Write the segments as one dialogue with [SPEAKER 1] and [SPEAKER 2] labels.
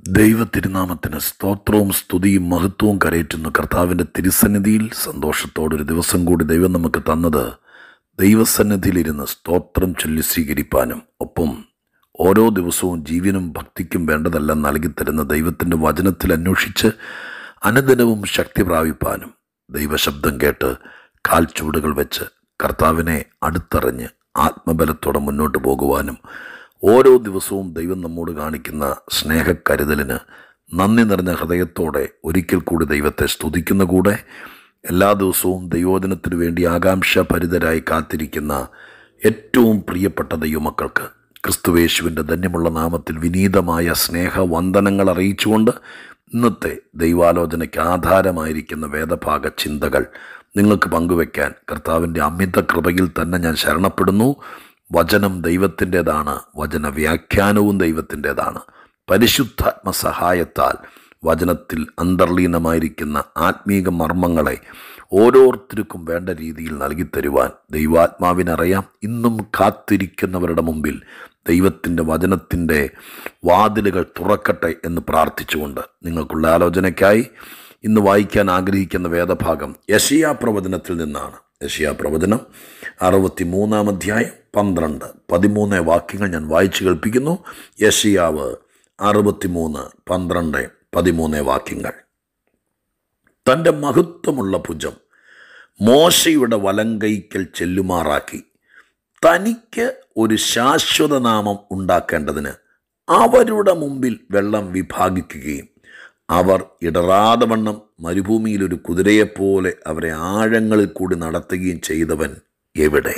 [SPEAKER 1] ദൈവ തിരുനാമത്തിന് സ്തോത്രവും സ്തുതിയും മഹത്വവും കരയറ്റുന്ന കർത്താവിൻ്റെ തിരുസന്നിധിയിൽ സന്തോഷത്തോടൊരു ദിവസം കൂടി ദൈവം നമുക്ക് തന്നത് ദൈവസന്നിധിയിലിരുന്ന് സ്തോത്രം ചൊല്ലി സ്വീകരിപ്പാനും ഒപ്പം ഓരോ ദിവസവും ജീവനും ഭക്തിക്കും വേണ്ടതെല്ലാം നൽകിത്തരുന്ന ദൈവത്തിൻ്റെ വചനത്തിൽ അന്വേഷിച്ച് അനുദിനവും ശക്തി പ്രാപിപ്പാനും ദൈവശബ്ദം കേട്ട് കാൽച്ചുവടുകൾ വെച്ച് കർത്താവിനെ അടുത്തറിഞ്ഞ് ആത്മബലത്തോടെ മുന്നോട്ട് പോകുവാനും ഓരോ ദിവസവും ദൈവം നമ്മോട് കാണിക്കുന്ന സ്നേഹക്കരുതലിന് നന്ദി നിറഞ്ഞ ഹൃദയത്തോടെ ഒരിക്കൽ കൂടി ദൈവത്തെ സ്തുതിക്കുന്ന കൂടെ എല്ലാ ദിവസവും ദൈവോധനത്തിനു വേണ്ടി ആകാംക്ഷഭരിതരായി കാത്തിരിക്കുന്ന ഏറ്റവും പ്രിയപ്പെട്ട ദൈവമക്കൾക്ക് ക്രിസ്തുവേശുവിൻ്റെ ധന്യമുള്ള നാമത്തിൽ വിനീതമായ സ്നേഹവന്ദനങ്ങൾ അറിയിച്ചുകൊണ്ട് ഇന്നത്തെ ദൈവാലോചനയ്ക്ക് ആധാരമായിരിക്കുന്ന വേദഭാഗ ചിന്തകൾ നിങ്ങൾക്ക് പങ്കുവെക്കാൻ കർത്താവിൻ്റെ അമിത കൃപയിൽ തന്നെ ഞാൻ ശരണപ്പെടുന്നു വചനം ദൈവത്തിൻ്റെതാണ് വചന വ്യാഖ്യാനവും ദൈവത്തിൻ്റെതാണ് പരിശുദ്ധാത്മ സഹായത്താൽ വചനത്തിൽ അന്തർലീനമായിരിക്കുന്ന ആത്മീക മർമ്മങ്ങളെ ഓരോരുത്തർക്കും വേണ്ട രീതിയിൽ നൽകിത്തരുവാൻ ദൈവാത്മാവിനറിയാം ഇന്നും കാത്തിരിക്കുന്നവരുടെ മുമ്പിൽ ദൈവത്തിൻ്റെ വചനത്തിൻ്റെ വാതിലുകൾ തുറക്കട്ടെ എന്ന് പ്രാർത്ഥിച്ചുകൊണ്ട് നിങ്ങൾക്കുള്ള ആലോചനയ്ക്കായി ഇന്ന് വായിക്കാൻ ആഗ്രഹിക്കുന്ന വേദഭാഗം യഷിയാ പ്രവചനത്തിൽ നിന്നാണ് യഷിയാ പ്രവചനം അറുപത്തി മൂന്നാം അധ്യായം പന്ത്രണ്ട് പതിമൂന്ന് വാക്യങ്ങൾ ഞാൻ വായിച്ചു കേൾപ്പിക്കുന്നു യഷിയാവ് അറുപത്തിമൂന്ന് പന്ത്രണ്ട് പതിമൂന്ന് വാക്യങ്ങൾ തൻ്റെ മഹത്വമുള്ള ഭുജം മോശയുടെ വലങ്കൈക്കൽ ചെല്ലുമാറാക്കി തനിക്ക് ഒരു ശാശ്വത നാമം ഉണ്ടാക്കേണ്ടതിന് അവരുടെ മുമ്പിൽ വെള്ളം വിഭാഗിക്കുകയും അവർ ഇടറാതെ വണ്ണം മരുഭൂമിയിൽ ഒരു കുതിരയെപ്പോലെ അവരെ ആഴങ്ങളിൽ കൂടി നടത്തുകയും ചെയ്തവൻ എവിടെ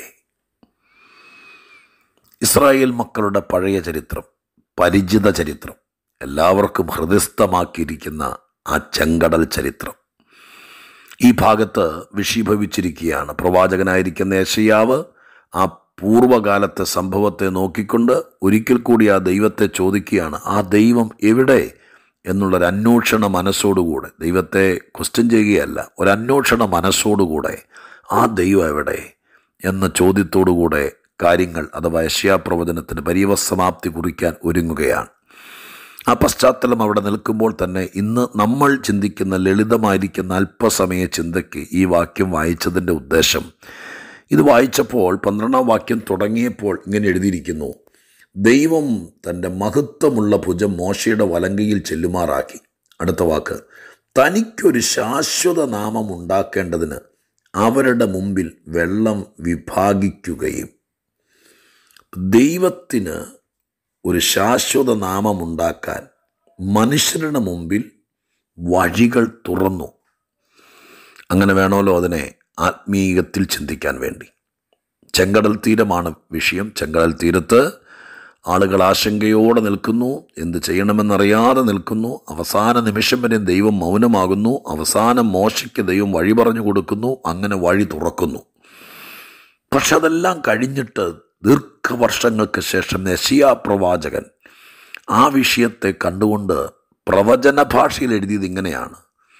[SPEAKER 1] ഇസ്രായേൽ മക്കളുടെ പഴയ ചരിത്രം പരിചിത ചരിത്രം എല്ലാവർക്കും ഹൃദയസ്ഥമാക്കിയിരിക്കുന്ന ആ ചെങ്കടൽ ചരിത്രം ഈ ഭാഗത്ത് വിഷീഭവിച്ചിരിക്കുകയാണ് പ്രവാചകനായിരിക്കുന്ന യേശയ്യാവ് ആ പൂർവ്വകാലത്തെ സംഭവത്തെ നോക്കിക്കൊണ്ട് ഒരിക്കൽ കൂടി ആ ദൈവത്തെ ചോദിക്കുകയാണ് ആ ദൈവം എവിടെ എന്നുള്ളൊരു അന്വേഷണ മനസ്സോടുകൂടെ ദൈവത്തെ ക്വസ്റ്റ്യൻ ചെയ്യുകയല്ല ഒരു അന്വേഷണ മനസ്സോടുകൂടെ ആ ദൈവം എവിടെ എന്ന ചോദ്യത്തോടുകൂടെ കാര്യങ്ങൾ അഥവാ യശ്യാപ്രവചനത്തിന് പര്യവസമാപ്തി കുറിക്കാൻ ഒരുങ്ങുകയാണ് ആ പശ്ചാത്തലം അവിടെ നിൽക്കുമ്പോൾ തന്നെ ഇന്ന് നമ്മൾ ചിന്തിക്കുന്ന ലളിതമായിരിക്കുന്ന അല്പസമയ ചിന്തയ്ക്ക് ഈ വാക്യം വായിച്ചതിൻ്റെ ഉദ്ദേശം ഇത് വായിച്ചപ്പോൾ പന്ത്രണ്ടാം വാക്യം തുടങ്ങിയപ്പോൾ ഇങ്ങനെ എഴുതിയിരിക്കുന്നു ദൈവം തൻ്റെ മഹത്വമുള്ള ഭുജം മോശയുടെ വലങ്കയിൽ ചെല്ലുമാറാക്കി അടുത്ത വാക്ക് തനിക്കൊരു ശാശ്വത നാമം ഉണ്ടാക്കേണ്ടതിന് അവരുടെ മുമ്പിൽ വെള്ളം വിഭാഗിക്കുകയും ദൈവത്തിന് ഒരു ശാശ്വത നാമമുണ്ടാക്കാൻ മനുഷ്യരുടെ മുമ്പിൽ വഴികൾ തുറന്നു അങ്ങനെ വേണമല്ലോ അതിനെ ആത്മീയത്തിൽ ചിന്തിക്കാൻ വേണ്ടി ചെങ്കടൽ തീരമാണ് വിഷയം ചെങ്കടൽ തീരത്ത് ആളുകൾ ആശങ്കയോടെ നിൽക്കുന്നു എന്ത് ചെയ്യണമെന്നറിയാതെ നിൽക്കുന്നു അവസാന നിമിഷം വരെ ദൈവം മൗനമാകുന്നു അവസാനം മോശയ്ക്ക് ദൈവം വഴി പറഞ്ഞു കൊടുക്കുന്നു അങ്ങനെ വഴി തുറക്കുന്നു പക്ഷെ അതെല്ലാം കഴിഞ്ഞിട്ട് ദീർഘവർഷങ്ങൾക്ക് ശേഷം യശിയ പ്രവാചകൻ ആ വിഷയത്തെ കണ്ടുകൊണ്ട് പ്രവചന ഭാഷയിൽ എഴുതിയത് ഇങ്ങനെയാണ്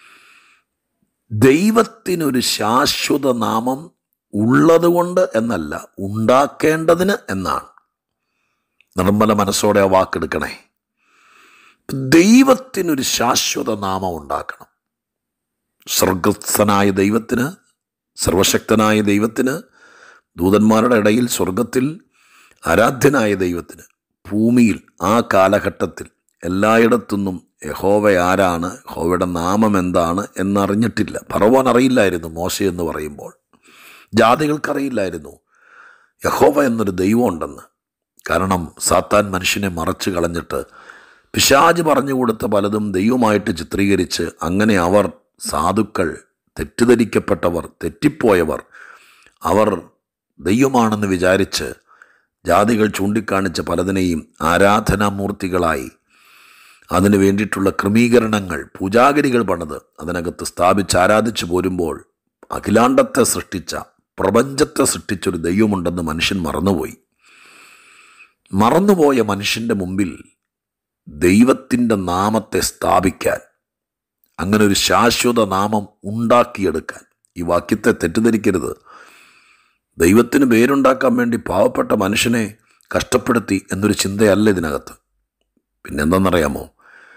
[SPEAKER 1] ദൈവത്തിനൊരു ശാശ്വത നാമം ഉള്ളതുകൊണ്ട് എന്നല്ല ഉണ്ടാക്കേണ്ടതിന് എന്നാണ് നിർമ്മല മനസ്സോടെ ആ വാക്കെടുക്കണേ ദൈവത്തിനൊരു ശാശ്വത നാമം ഉണ്ടാക്കണം സ്വർഗസ്ഥനായ ദൈവത്തിന് സർവശക്തനായ ദൈവത്തിന് ദൂതന്മാരുടെ ഇടയിൽ സ്വർഗത്തിൽ ആരാധ്യനായ ദൈവത്തിന് ഭൂമിയിൽ ആ കാലഘട്ടത്തിൽ എല്ലായിടത്തുനിന്നും യഹോവ ആരാണ് യഹോവയുടെ നാമം എന്താണ് എന്നറിഞ്ഞിട്ടില്ല പറവാൻ അറിയില്ലായിരുന്നു മോശ എന്ന് പറയുമ്പോൾ ജാതികൾക്കറിയില്ലായിരുന്നു യഹോവ എന്നൊരു ദൈവം ഉണ്ടെന്ന് കാരണം സാത്താൻ മനുഷ്യനെ മറച്ചു കളഞ്ഞിട്ട് പിശാജ് പറഞ്ഞു കൊടുത്ത പലതും ദൈവമായിട്ട് ചിത്രീകരിച്ച് അങ്ങനെ അവർ സാധുക്കൾ തെറ്റിദ്ധരിക്കപ്പെട്ടവർ തെറ്റിപ്പോയവർ അവർ ദൈവമാണെന്ന് വിചാരിച്ച് ജാതികൾ ചൂണ്ടിക്കാണിച്ച പലതിനെയും ആരാധനാമൂർത്തികളായി അതിനു വേണ്ടിയിട്ടുള്ള ക്രമീകരണങ്ങൾ പൂജാഗിരികൾ പണിത് അതിനകത്ത് സ്ഥാപിച്ച് ആരാധിച്ചു പോരുമ്പോൾ അഖിലാണ്ടത്തെ സൃഷ്ടിച്ച പ്രപഞ്ചത്തെ സൃഷ്ടിച്ചൊരു ദൈവമുണ്ടെന്ന് മനുഷ്യൻ മറന്നുപോയി മറന്നുപോയ മനുഷ്യൻ്റെ മുമ്പിൽ ദൈവത്തിൻ്റെ നാമത്തെ സ്ഥാപിക്കാൻ അങ്ങനെ ഒരു ശാശ്വത നാമം ഉണ്ടാക്കിയെടുക്കാൻ ഈ വാക്യത്തെ തെറ്റിദ്ധരിക്കരുത് ദൈവത്തിന് പേരുണ്ടാക്കാൻ വേണ്ടി പാവപ്പെട്ട മനുഷ്യനെ കഷ്ടപ്പെടുത്തി എന്നൊരു ചിന്തയല്ല ഇതിനകത്ത് പിന്നെന്താണെന്നറിയാമോ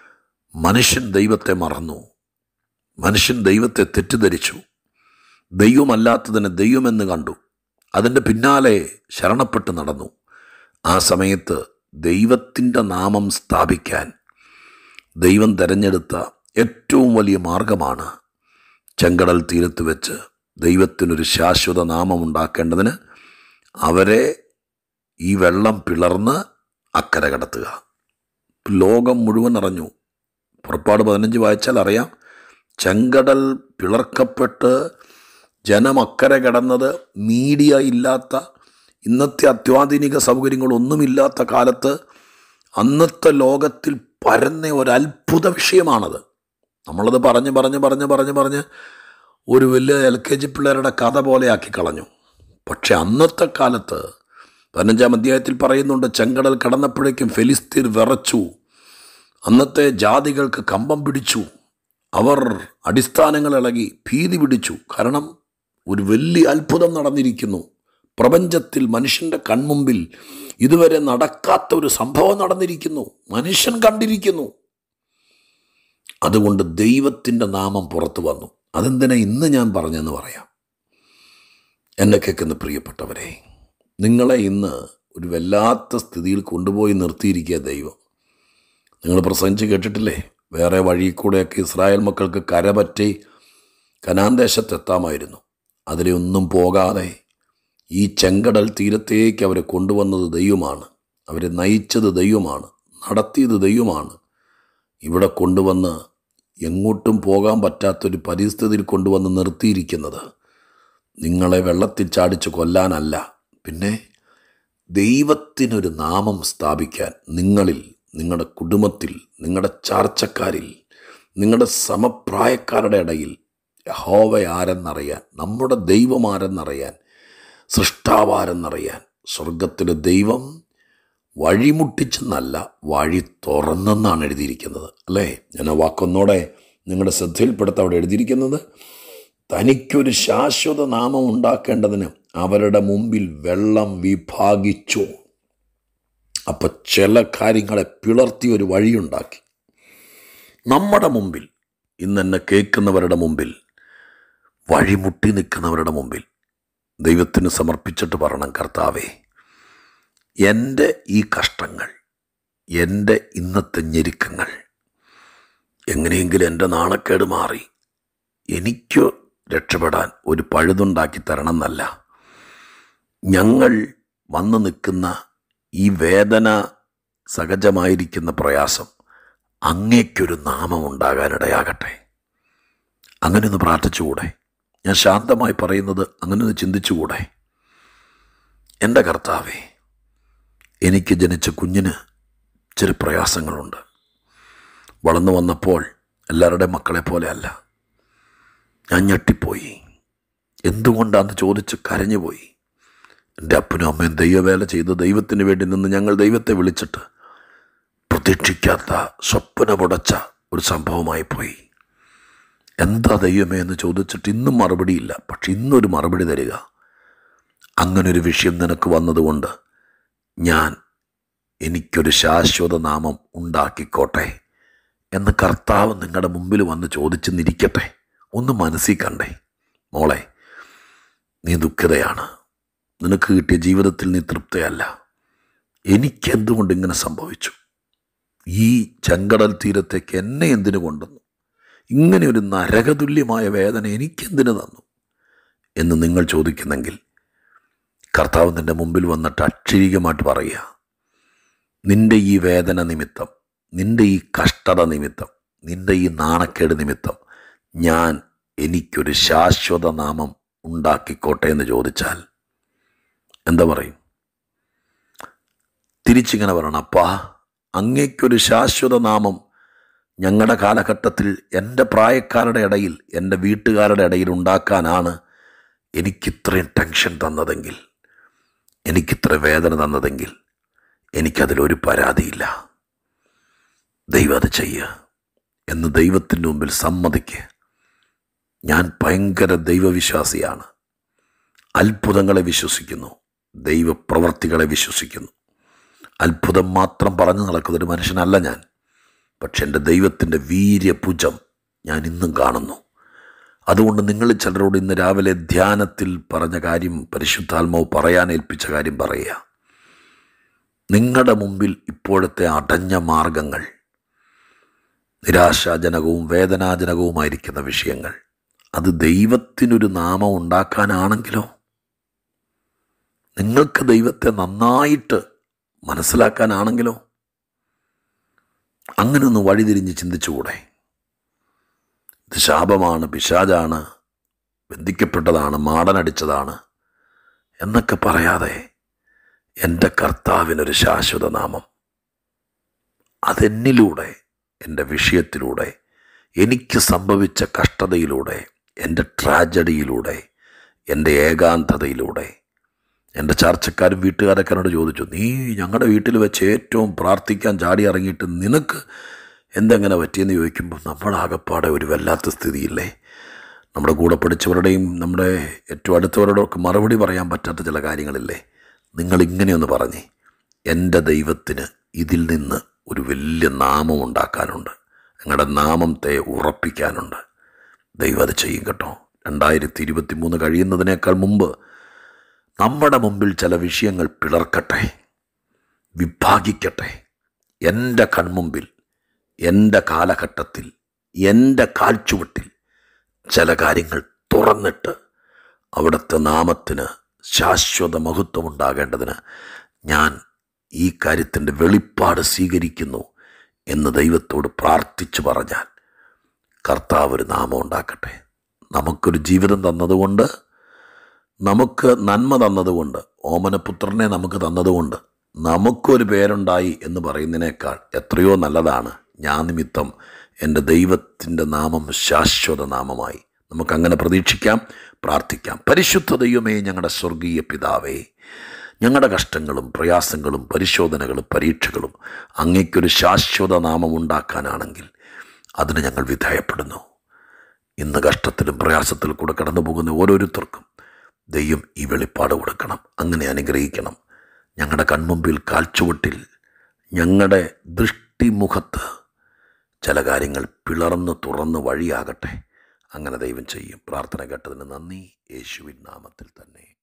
[SPEAKER 1] മനുഷ്യൻ ദൈവത്തെ മറന്നു മനുഷ്യൻ ദൈവത്തെ തെറ്റിദ്ധരിച്ചു ദൈവമല്ലാത്തതിനെ ദൈവമെന്ന് കണ്ടു അതിൻ്റെ പിന്നാലെ ശരണപ്പെട്ട് നടന്നു ആ സമയത്ത് ദൈവത്തിൻ്റെ നാമം സ്ഥാപിക്കാൻ ദൈവം തിരഞ്ഞെടുത്ത ഏറ്റവും വലിയ മാർഗമാണ് ചെങ്കടൽ തീരത്ത് വെച്ച് ദൈവത്തിനൊരു ശാശ്വത നാമം ഉണ്ടാക്കേണ്ടതിന് അവരെ ഈ വെള്ളം പിളർന്ന് അക്കരെ കടത്തുക ലോകം മുഴുവൻ അറിഞ്ഞു പുറപ്പാട് പതിനഞ്ച് വായിച്ചാൽ അറിയാം ചെങ്കടൽ പിളർക്കപ്പെട്ട് ജനം അക്കരെ കിടന്നത് മീഡിയ ഇല്ലാത്ത ഇന്നത്തെ അത്യാധുനിക സൗകര്യങ്ങളൊന്നുമില്ലാത്ത കാലത്ത് അന്നത്തെ ലോകത്തിൽ പരന്ന ഒരു അത്ഭുത വിഷയമാണത് നമ്മളത് പറഞ്ഞ് പറഞ്ഞ് പറഞ്ഞ് പറഞ്ഞ് പറഞ്ഞ് ഒരു വലിയ എൽ കെ ജി പിള്ളേരുടെ കഥ പോലെ ആക്കി കളഞ്ഞു പക്ഷെ അന്നത്തെ കാലത്ത് പതിനഞ്ചാം അധ്യായത്തിൽ പറയുന്നുണ്ട് ചെങ്കടൽ കടന്നപ്പോഴേക്കും ഫെലിസ്തീർ വിറച്ചു അന്നത്തെ ജാതികൾക്ക് കമ്പം പിടിച്ചു അവർ അടിസ്ഥാനങ്ങൾ ഇളകി ഭീതി പിടിച്ചു കാരണം ഒരു വലിയ അത്ഭുതം നടന്നിരിക്കുന്നു പ്രപഞ്ചത്തിൽ മനുഷ്യൻ്റെ കൺമുമ്പിൽ ഇതുവരെ നടക്കാത്ത ഒരു സംഭവം നടന്നിരിക്കുന്നു മനുഷ്യൻ കണ്ടിരിക്കുന്നു അതുകൊണ്ട് ദൈവത്തിൻ്റെ നാമം പുറത്തു വന്നു അതെന്തിനാ ഇന്ന് ഞാൻ പറഞ്ഞെന്ന് പറയാം എന്നെ കേൾക്കുന്ന പ്രിയപ്പെട്ടവരെ നിങ്ങളെ ഇന്ന് ഒരു വല്ലാത്ത സ്ഥിതിയിൽ കൊണ്ടുപോയി നിർത്തിയിരിക്കുക ദൈവം നിങ്ങൾ പ്രസംഗിച്ച് കേട്ടിട്ടില്ലേ വേറെ വഴി കൂടെയൊക്കെ ഇസ്രായേൽ മക്കൾക്ക് കരപറ്റി കനാൻ ദേശത്തെത്താമായിരുന്നു അതിലെ ഒന്നും പോകാതെ ഈ ചെങ്കടൽ തീരത്തേക്ക് അവരെ കൊണ്ടുവന്നത് ദൈവമാണ് അവരെ നയിച്ചത് ദൈവമാണ് നടത്തിയത് ദൈവമാണ് ഇവിടെ കൊണ്ടുവന്ന് എങ്ങോട്ടും പോകാൻ പറ്റാത്തൊരു പരിസ്ഥിതിയിൽ കൊണ്ടുവന്ന് നിർത്തിയിരിക്കുന്നത് നിങ്ങളെ വെള്ളത്തിൽ ചാടിച്ച് കൊല്ലാനല്ല പിന്നെ ദൈവത്തിനൊരു നാമം സ്ഥാപിക്കാൻ നിങ്ങളിൽ നിങ്ങളുടെ കുടുംബത്തിൽ നിങ്ങളുടെ ചാർച്ചക്കാരിൽ നിങ്ങളുടെ സമപ്രായക്കാരുടെ ഇടയിൽ യഹോവ ആരെന്നറിയാൻ നമ്മുടെ ദൈവം ആരെന്നറിയാൻ സൃഷ്ടാവാരെന്നറിയാൻ സ്വർഗത്തിലെ ദൈവം വഴിമുട്ടിച്ചെന്നല്ല വഴി തുറന്നെന്നാണ് എഴുതിയിരിക്കുന്നത് അല്ലേ ഞാൻ ആ വാക്കൊന്നോടെ നിങ്ങളുടെ ശ്രദ്ധയിൽപ്പെടുത്ത അവിടെ എഴുതിയിരിക്കുന്നത് തനിക്കൊരു ശാശ്വത നാമം ഉണ്ടാക്കേണ്ടതിന് അവരുടെ മുമ്പിൽ വെള്ളം വിഭാഗിച്ചു അപ്പം ചില കാര്യങ്ങളെ പിളർത്തി ഒരു വഴിയുണ്ടാക്കി നമ്മുടെ മുമ്പിൽ ഇന്ന് എന്നെ കേൾക്കുന്നവരുടെ മുമ്പിൽ വഴിമുട്ടി നിൽക്കുന്നവരുടെ മുമ്പിൽ ദൈവത്തിന് സമർപ്പിച്ചിട്ട് പറയണം കർത്താവേ എൻ്റെ ഈ കഷ്ടങ്ങൾ എൻ്റെ ഇന്നത്തെ ഞെരുക്കങ്ങൾ എങ്ങനെയെങ്കിലും എൻ്റെ നാണക്കേട് മാറി എനിക്ക് രക്ഷപ്പെടാൻ ഒരു പഴുതുണ്ടാക്കി തരണം എന്നല്ല ഞങ്ങൾ വന്നു നിൽക്കുന്ന ഈ വേദന സഹജമായിരിക്കുന്ന പ്രയാസം അങ്ങേക്കൊരു നാമം ഉണ്ടാകാനിടയാകട്ടെ അങ്ങനെ ഒന്ന് പ്രാർത്ഥിച്ചുകൂടെ ഞാൻ ശാന്തമായി പറയുന്നത് അങ്ങനെ ഒന്ന് ചിന്തിച്ചുകൂടെ എൻ്റെ കർത്താവേ എനിക്ക് ജനിച്ച കുഞ്ഞിന് ചില പ്രയാസങ്ങളുണ്ട് വളർന്നു വന്നപ്പോൾ എല്ലാവരുടെയും മക്കളെ പോലെ അല്ല ഞാൻ ഞെട്ടിപ്പോയി എന്തുകൊണ്ടാന്ന് ചോദിച്ച് കരഞ്ഞുപോയി എൻ്റെ അപ്പനും അമ്മയും ദൈവവേല ചെയ്ത് ദൈവത്തിന് വേണ്ടി നിന്ന് ഞങ്ങൾ ദൈവത്തെ വിളിച്ചിട്ട് പ്രതീക്ഷിക്കാത്ത സ്വപ്നമുടച്ച ഒരു സംഭവമായി പോയി എന്താ ദൈവമേ എന്ന് ചോദിച്ചിട്ട് ഇന്നും മറുപടിയില്ല പക്ഷെ ഇന്നൊരു മറുപടി തരിക അങ്ങനൊരു വിഷയം നിനക്ക് വന്നതുകൊണ്ട് ഞാൻ എനിക്കൊരു ശാശ്വത നാമം ഉണ്ടാക്കിക്കോട്ടെ എന്ന് കർത്താവ് നിങ്ങളുടെ മുമ്പിൽ വന്ന് ചോദിച്ചു നിരിക്കട്ടെ ഒന്ന് മനസ്സിൽ കണ്ടേ മോളെ നീ ദുഃഖിതയാണ് നിനക്ക് കിട്ടിയ ജീവിതത്തിൽ നീ തൃപ്തയല്ല എനിക്കെന്തുകൊണ്ട് ഇങ്ങനെ സംഭവിച്ചു ഈ ചെങ്കടൽ തീരത്തേക്ക് എന്നെ എന്തിനു കൊണ്ടുവന്നു ഇങ്ങനെ ഒരു നരകതുല്യമായ വേദന എനിക്കെന്തിനു തന്നു എന്ന് നിങ്ങൾ ചോദിക്കുന്നെങ്കിൽ കർത്താവ് നിൻ്റെ മുമ്പിൽ വന്നിട്ട് അക്ഷരീകമായിട്ട് പറയുക നിൻ്റെ ഈ വേദന നിമിത്തം നിൻ്റെ ഈ കഷ്ടത നിമിത്തം നിൻ്റെ ഈ നാണക്കേട് നിമിത്തം ഞാൻ എനിക്കൊരു ശാശ്വത നാമം ഉണ്ടാക്കിക്കോട്ടെ എന്ന് ചോദിച്ചാൽ എന്താ പറയും തിരിച്ചിങ്ങനെ പറയണം അപ്പാ അങ്ങേക്കൊരു ശാശ്വത നാമം ഞങ്ങളുടെ കാലഘട്ടത്തിൽ എൻ്റെ പ്രായക്കാരുടെ ഇടയിൽ എൻ്റെ വീട്ടുകാരുടെ ഇടയിൽ ഉണ്ടാക്കാനാണ് എനിക്കിത്രയും ടെൻഷൻ തന്നതെങ്കിൽ എനിക്കിത്ര വേദന തന്നതെങ്കിൽ എനിക്കതിലൊരു പരാതിയില്ല ദൈവം അത് ചെയ്യുക എന്ന് ദൈവത്തിൻ്റെ മുമ്പിൽ സമ്മതിക്ക് ഞാൻ ഭയങ്കര ദൈവവിശ്വാസിയാണ് അത്ഭുതങ്ങളെ വിശ്വസിക്കുന്നു ദൈവപ്രവർത്തികളെ വിശ്വസിക്കുന്നു അത്ഭുതം മാത്രം പറഞ്ഞു നടക്കുന്നൊരു മനുഷ്യനല്ല ഞാൻ പക്ഷെ എൻ്റെ ദൈവത്തിൻ്റെ വീര്യഭുജം ഞാൻ ഇന്നും കാണുന്നു അതുകൊണ്ട് നിങ്ങൾ ചിലരോട് ഇന്ന് രാവിലെ ധ്യാനത്തിൽ പറഞ്ഞ കാര്യം പരിശുദ്ധാത്മാവ് പറയാൻ ഏൽപ്പിച്ച കാര്യം പറയുക നിങ്ങളുടെ മുമ്പിൽ ഇപ്പോഴത്തെ അടഞ്ഞ മാർഗങ്ങൾ നിരാശാജനകവും വേദനാജനകവുമായിരിക്കുന്ന വിഷയങ്ങൾ അത് ദൈവത്തിനൊരു നാമം ഉണ്ടാക്കാനാണെങ്കിലോ നിങ്ങൾക്ക് ദൈവത്തെ നന്നായിട്ട് മനസ്സിലാക്കാനാണെങ്കിലോ അങ്ങനെ ഒന്ന് വഴിതിരിഞ്ഞ് ചിന്തിച്ചുകൂടെ ഇത് ശാപമാണ് പിശാജാണ് ബന്ധിക്കപ്പെട്ടതാണ് മാടനടിച്ചതാണ് എന്നൊക്കെ പറയാതെ എൻ്റെ കർത്താവിനൊരു ശാശ്വത നാമം അതെന്നിലൂടെ എൻ്റെ വിഷയത്തിലൂടെ എനിക്ക് സംഭവിച്ച കഷ്ടതയിലൂടെ എൻ്റെ ട്രാജഡിയിലൂടെ എൻ്റെ ഏകാന്തതയിലൂടെ എൻ്റെ ചർച്ചക്കാരും വീട്ടുകാരൊക്കെ എന്നോട് ചോദിച്ചു നീ ഞങ്ങളുടെ വീട്ടിൽ വെച്ച് ഏറ്റവും പ്രാർത്ഥിക്കാൻ ചാടി ഇറങ്ങിയിട്ട് നിനക്ക് എന്തെങ്ങനെ പറ്റിയെന്ന് ചോദിക്കുമ്പോൾ നമ്മുടെ ആകപ്പാടെ ഒരു വല്ലാത്ത സ്ഥിതിയില്ലേ നമ്മുടെ കൂടെ പഠിച്ചവരുടെയും നമ്മുടെ ഏറ്റവും അടുത്തവരോടും ഒക്കെ മറുപടി പറയാൻ പറ്റാത്ത ചില കാര്യങ്ങളില്ലേ നിങ്ങൾ ഇങ്ങനെയൊന്ന് പറഞ്ഞേ എൻ്റെ ദൈവത്തിന് ഇതിൽ നിന്ന് ഒരു വലിയ നാമം ഉണ്ടാക്കാനുണ്ട് ഞങ്ങളുടെ നാമത്തെ ഉറപ്പിക്കാനുണ്ട് ദൈവം അത് ചെയ്യും കേട്ടോ രണ്ടായിരത്തി ഇരുപത്തി മൂന്ന് കഴിയുന്നതിനേക്കാൾ മുമ്പ് നമ്മുടെ മുമ്പിൽ ചില വിഷയങ്ങൾ പിളർക്കട്ടെ വിഭാഗിക്കട്ടെ എൻ്റെ കൺമുമ്പിൽ എൻ്റെ കാലഘട്ടത്തിൽ എൻ്റെ കാൽച്ചുവട്ടിൽ ചില കാര്യങ്ങൾ തുറന്നിട്ട് അവിടുത്തെ നാമത്തിന് ശാശ്വത മഹത്വം ഉണ്ടാകേണ്ടതിന് ഞാൻ ഈ കാര്യത്തിൻ്റെ വെളിപ്പാട് സ്വീകരിക്കുന്നു എന്ന് ദൈവത്തോട് പ്രാർത്ഥിച്ചു പറഞ്ഞാൽ കർത്താവ് ഒരു നാമം ഉണ്ടാക്കട്ടെ നമുക്കൊരു ജീവിതം തന്നതുകൊണ്ട് നമുക്ക് നന്മ തന്നതുകൊണ്ട് ഓമനപുത്രനെ നമുക്ക് തന്നതുകൊണ്ട് നമുക്കൊരു പേരുണ്ടായി എന്ന് പറയുന്നതിനേക്കാൾ എത്രയോ നല്ലതാണ് ഞാൻ നിമിത്തം എൻ്റെ ദൈവത്തിൻ്റെ നാമം ശാശ്വത നാമമായി നമുക്കങ്ങനെ പ്രതീക്ഷിക്കാം പ്രാർത്ഥിക്കാം പരിശുദ്ധ ദൈവമേ ഞങ്ങളുടെ സ്വർഗീയ പിതാവേ ഞങ്ങളുടെ കഷ്ടങ്ങളും പ്രയാസങ്ങളും പരിശോധനകളും പരീക്ഷകളും അങ്ങയ്ക്കൊരു ശാശ്വത നാമം ഉണ്ടാക്കാനാണെങ്കിൽ അതിന് ഞങ്ങൾ വിധേയപ്പെടുന്നു ഇന്ന് കഷ്ടത്തിലും പ്രയാസത്തിലും കൂടെ കടന്നു പോകുന്ന ഓരോരുത്തർക്കും ദൈവം ഈ വെളിപ്പാട് കൊടുക്കണം അങ്ങനെ അനുഗ്രഹിക്കണം ഞങ്ങളുടെ കൺമുമ്പിൽ കാൽച്ചുവട്ടിൽ ഞങ്ങളുടെ ദൃഷ്ടിമുഖത്ത് ചില കാര്യങ്ങൾ പിളർന്ന് തുറന്ന് വഴിയാകട്ടെ അങ്ങനെ ദൈവം ചെയ്യും പ്രാർത്ഥന കേട്ടതിന് നന്ദി യേശുവിൻ നാമത്തിൽ തന്നെ